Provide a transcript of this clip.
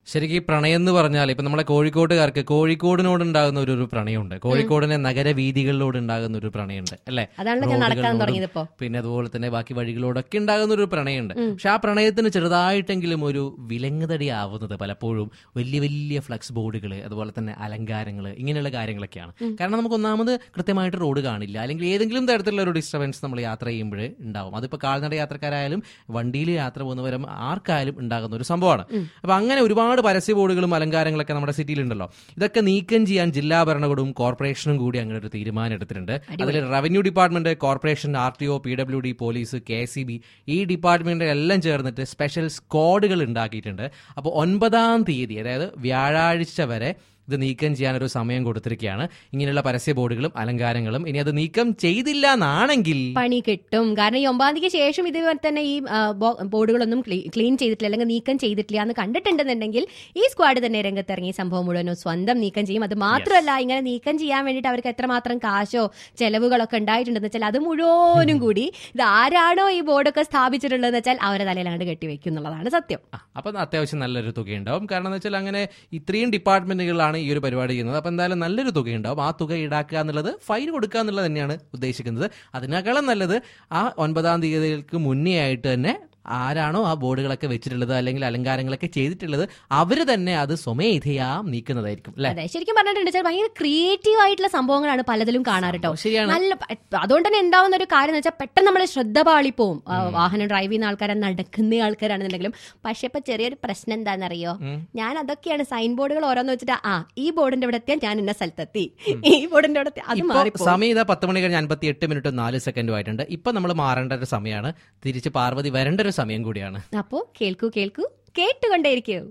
ശരിക്കും ഈ പ്രണയം എന്ന് പറഞ്ഞാൽ ഇപ്പൊ നമ്മളെ കോഴിക്കോട്ടുകാർക്ക് കോഴിക്കോടിനോട് ഉണ്ടാകുന്ന ഒരു ഒരു പ്രണയമുണ്ട് കോഴിക്കോടിനെ നഗരവീതികളിലോട് ഉണ്ടാകുന്ന ഒരു പ്രണയമുണ്ട് അല്ലേ അതാണല്ലോ ഞാൻ നടക്കാൻ റോഡുകളിലോടും, തുടങ്ങിയത് ഇപ്പോ പിന്നെ അതുപോലെ തന്നെ ബാക്കി വഴികളോടൊക്കെ ഉണ്ടാകുന്ന ഒരു പ്രണയമുണ്ട് പക്ഷെ ആ പ്രണയത്തിന് ചെറുതായിട്ടെങ്കിലും ഒരു വിലങ്ങുതടി ആവുന്നത് പലപ്പോഴും വലിയ വലിയ ഫ്ലക്സ് ബോർഡുകൾ അതുപോലെ തന്നെ അലങ്കാരങ്ങൾ ഇങ്ങനെയുള്ള കാര്യങ്ങളൊക്കെയാണ് കാരണം നമുക്ക് ഒന്നാമത് കൃത്യമായിട്ട് റോഡ് കാണില്ല അല്ലെങ്കിൽ ഏതെങ്കിലും തരത്തിലുള്ള ഒരു ഡിസ്റ്റർബൻസ് നമ്മൾ യാത്ര ചെയ്യുമ്പോൾ ഉണ്ടാവും അതിപ്പോൾ കാൽനട യാത്രക്കാരായാലും വണ്ടിയിൽ യാത്ര പോകുന്നവരും ആർക്കായാലും ഉണ്ടാകുന്ന ഒരു സംഭവമാണ് അപ്പൊ അങ്ങനെ ഒരുപാട് പരസ്യ ബോർഡുകളും അലങ്കാരങ്ങളൊക്കെ നമ്മുടെ സിറ്റിയിലുണ്ടല്ലോ ഇതൊക്കെ നീക്കം ചെയ്യാൻ ജില്ലാ ഭരണകൂടവും കോർപ്പറേഷനും കൂടി അങ്ങനെ ഒരു തീരുമാനം എടുത്തിട്ടുണ്ട് അതിൽ revenue department corporation R T O P W D police K C B ഈ ഡിപ്പാർട്ട്മെന്റ് എല്ലാം ചേർന്നിട്ട് സ്പെഷ്യൽ സ്ക്വാഡുകൾ ഉണ്ടാക്കിയിട്ടുണ്ട് അപ്പോൾ ഒൻപതാം തീയതി അതായത് വ്യാഴാഴ്ച വരെ ഇത് നീക്കം ചെയ്യാൻ ഒരു സമയം കൊടുത്തിരിക്കുകയാണ് ഇങ്ങനെയുള്ള പരസ്യ ബോർഡുകളും അലങ്കാരങ്ങളും ഇനി അത് നീക്കം ചെയ്തില്ല എന്നാണെങ്കിൽ പണി കിട്ടും കാരണം ഈ ഒമ്പതാം തീയതിക്ക് ശേഷം ഇതുപോലെ തന്നെ ഈ ആ, ബോ- ബോർഡുകളൊന്നും ക്ലീ- ക്ലീൻ ചെയ്തിട്ടില്ല അല്ലെങ്കിൽ നീക്കം ചെയ്തിട്ടില്ല എന്ന് കണ്ടിട്ടുണ്ടെന്നുണ്ടെങ്കിൽ ഈ സ്ക്വാഡ് തന്നെ രംഗത്തിറങ്ങി ഈ സംഭവം മുഴുവനും സ്വന്തം നീക്കം ചെയ്യും അത് മാത്രമല്ല ഇങ്ങനെ നീക്കം ചെയ്യാൻ വേണ്ടിയിട്ട് അവർക്ക് എത്രമാത്രം കാശോ ചെലവുകളൊക്കെ ഉണ്ടായിട്ടുണ്ടെന്ന് വെച്ചാൽ അത് മുഴുവനും കൂടി ഇത് ആരാണോ ഈ ബോർഡൊക്കെ സ്ഥാപിച്ചിട്ടുള്ളതെന്ന് വെച്ചാൽ അവരെ തലയിലാണ്ട് കെട്ടിവെക്കും എന്നുള്ളതാണ് സത്യം ആ, അപ്പം അത്യാവശ്യം നല്ലൊരു തുകയുണ്ടാവും കാരണം എന്ന് വെച്ചാൽ അങ്ങനെ ഇത്രയും ഡിപ്പാർട്ട്മെന്റുകളാണ് ഈ ഒരു പരിപാടി ചെയ്യുന്നത് അപ്പം എന്തായാലും നല്ലൊരു തുകയുണ്ടാവും ആ തുക ഈടാക്കുക എന്നുള്ളത് ഫൈൻ കൊടുക്കുക എന്നുള്ളത് തന്നെയാണ് ഉദ്ദേശിക്കുന്നത് അതിനേക്കാളും നല്ലത് ആ ഒൻപതാം തീയതികൾക്ക് മുന്നേ ആയിട്ട് തന്നെ ആരാണോ ആ ബോർഡുകളൊക്കെ വെച്ചിട്ടുള്ളത് അല്ലെങ്കിൽ അലങ്കാരങ്ങളൊക്കെ ചെയ്തിട്ടുള്ളത് അവര് തന്നെ അത് സ്വമേധയാ നീക്കുന്നതായിരിക്കും അല്ലെ അതെ ശരിക്കും പറഞ്ഞിട്ടുണ്ട് ഭയങ്കര ക്രിയേറ്റീവ് ആയിട്ടുള്ള സംഭവങ്ങളാണ് പലതിലും കാണാറുട്ടോ ശരിയാണ് നല്ല പ- അതുകൊണ്ട് തന്നെ ഉണ്ടാവുന്ന ഒരു കാര്യം എന്ന് വെച്ചാൽ പെട്ടെന്ന് നമ്മൾ ശ്രദ്ധ പാളിപ്പോവും ആ, വാഹനം ഡ്രൈവ് ചെയ്യുന്ന ആൾക്കാരെ നടക്കുന്ന ആൾക്കാരാണെന്നുണ്ടെങ്കിലും പക്ഷെ ഇപ്പൊ ചെറിയൊരു പ്രശ്നം എന്താണെന്നറിയോ ഞാൻ അതൊക്കെയാണ് സൈൻ ബോർഡുകൾ ഓരോന്ന് വെച്ചിട്ട് ആ ഈ ബോർഡിന്റെ ഇവിടെ എത്തിയാൽ ഞാൻ ഇന്ന സ്ഥലത്തെത്തി ഈ ബോർഡിന്റെ അവിടെ എത്തി അത് ഇപ്പൊ മാറിപ്പോ സമയം ഇതാ പത്ത് മണി കഴിഞ്ഞ് അൻപത്തി എട്ട് മിനിറ്റ് നാല് സെക്കൻഡും ആയിട്ടുണ്ട് ഇപ്പൊ നമ്മൾ മാറേണ്ട ഒരു സമയമാണ് തിരിച്ച് പാർവതി വരേണ്ട ഒരു സമയം കൂടിയാണ് അപ്പോ കേൾക്കൂ കേൾക്കൂ കേട്ടുകൊണ്ടേയിരിക്കൂ